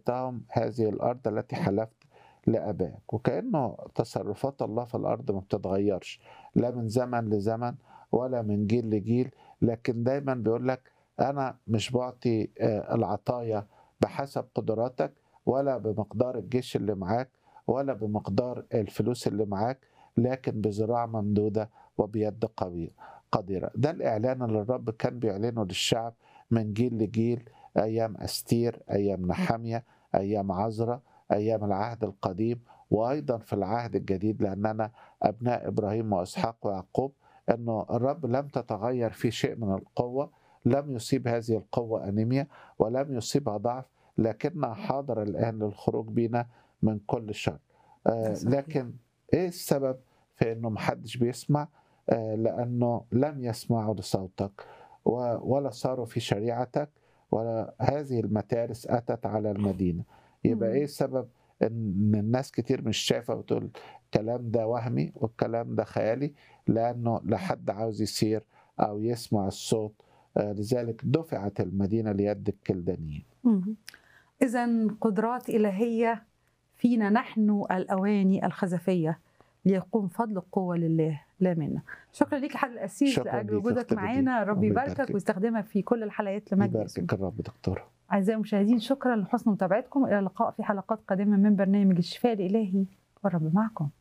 أعطيتهم هذه الأرض التي حلفت لآبائك وكأنه تصرفات الله في الأرض ما بتتغيرش لا من زمن لزمن ولا من جيل لجيل لكن دايما بيقول لك أنا مش بعطي آه، العطايا بحسب قدراتك ولا بمقدار الجيش اللي معاك ولا بمقدار الفلوس اللي معاك لكن بذراع ممدودة وبيد قوية قديرة ده الإعلان اللي الرب كان بيعلنه للشعب من جيل لجيل أيام أستير أيام نحمية أيام عزرة أيام العهد القديم وأيضا في العهد الجديد لأننا أبناء إبراهيم وإسحاق ويعقوب أنه الرب لم تتغير في شيء من القوة لم يصيب هذه القوة أنيميا ولم يصيبها ضعف لكنها حاضرة الآن للخروج بنا من كل شر آه صحيح. لكن إيه السبب في أنه محدش بيسمع آه لأنه لم يسمعوا لصوتك و- ولا صاروا في شريعتك ولا هذه المتارس أتت على المدينة يبقى مم. إيه السبب إن الناس كتير مش شايفة وتقول الكلام ده وهمي والكلام ده خيالي لأنه لا حد عاوز يسير أو يسمع الصوت آه، لذلك دفعت المدينة ليد الكلدانيين إذا قدرات إلهية فينا نحن الأواني الخزفية ليقوم فضل القوة لله لا منا شكرا لك حضرتك الأسيس شكراً لأجل ليك وجودك أختي معانا بديع. ربي ربي يباركك يباركك. ويستخدمك في كل الحلقات لمجد اسمه يباركك الرب دكتور أعزائي المشاهدين شكرا لحسن متابعتكم إلى اللقاء في حلقات قادمة من برنامج الشفاء الإلهي والرب معكم